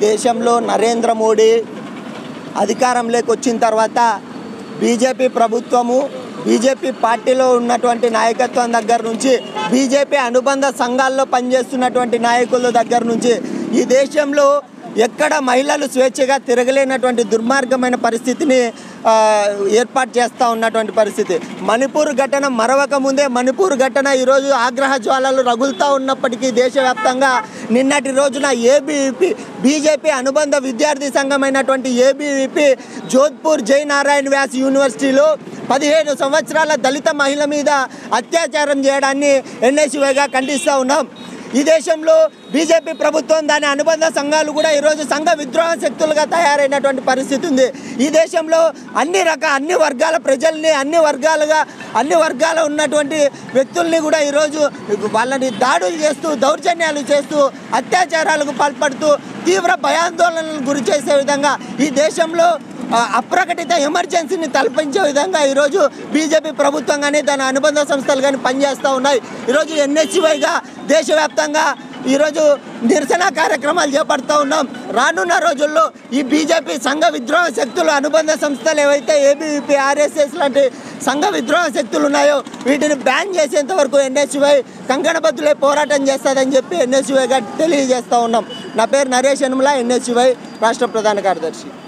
దేశంలో నరేంద్ర మోడీ అధికారంలోకి వచ్చిన తర్వాత బీజేపీ ప్రభుత్వము బీజేపీ పార్టీలో ఉన్నటువంటి నాయకత్వం దగ్గర నుంచి బీజేపీ అనుబంధ సంఘాల్లో పనిచేస్తున్నటువంటి నాయకుల దగ్గర నుంచి ఈ దేశంలో ఎక్కడ మహిళలు స్వేచ్ఛగా తిరగలేనటువంటి దుర్మార్గమైన పరిస్థితిని ఆ, ఏర్పాటు చేస్తూ ఉన్నటువంటి పరిస్థితి మణిపూర్ ఘటన మరవక ముందే మణిపూర్ ఘటన ఈరోజు ఆగ్రహ జ్వాలలు రగులుతూ ఉన్నప్పటికీ దేశవ్యాప్తంగా నిన్నటి రోజున ఏబీవీపీ బీజేపీ అనుబంధ విద్యార్థి సంఘమైనటువంటి ఏబీవీపీ జోధ్పూర్ జై నారాయణ వ్యాస్ యూనివర్సిటీలో పదిహేను సంవత్సరాల దళిత మహిళ మీద అత్యాచారం చేయడాన్ని ఎన్ఎస్యుగా ఖండిస్తూ ఉన్నాం ఈ దేశంలో బీజేపీ ప్రభుత్వం దాని అనుబంధ సంఘాలు కూడా ఈరోజు సంఘ విద్రోహ శక్తులుగా తయారైనటువంటి పరిస్థితి ఉంది ఈ దేశంలో అన్ని రకాల అన్ని వర్గాల ప్రజల్ని అన్ని వర్గాలుగా అన్ని వర్గాల ఉన్నటువంటి వ్యక్తుల్ని కూడా ఈరోజు వాళ్ళని దాడులు చేస్తూ దౌర్జన్యాలు చేస్తూ అత్యాచారాలకు పాల్పడుతూ తీవ్ర భయాందోళనలకు గురి చేసే విధంగా ఈ దేశంలో ఆ, అప్రకటిత ఎమర్జెన్సీని తలపించే విధంగా ఈరోజు బీజేపీ ప్రభుత్వం కానీ దాని అనుబంధ సంస్థలు కానీ పనిచేస్తూ ఉన్నాయి ఈరోజు ఎన్హెచ్వైగా దేశవ్యాప్తంగా ఈరోజు నిరసన కార్యక్రమాలు చేపడుతూ ఉన్నాం రానున్న రోజుల్లో ఈ బీజేపీ సంఘ విద్రోహ శక్తులు అనుబంధ సంస్థలు ఏవైతే ఏబీవీపీ ఆర్ఎస్ఎస్ లాంటి సంఘ విద్రోహ శక్తులు ఉన్నాయో వీటిని బ్యాన్ చేసేంత వరకు ఎన్ఎస్యువై కంకణబద్దులే పోరాటం చేస్తుందని చెప్పి ఎన్ఎస్యువైగా తెలియజేస్తూ ఉన్నాం నా పేరు నరేష్ యనుమల ఎన్ఎస్యువై రాష్ట్ర ప్రధాన కార్యదర్శి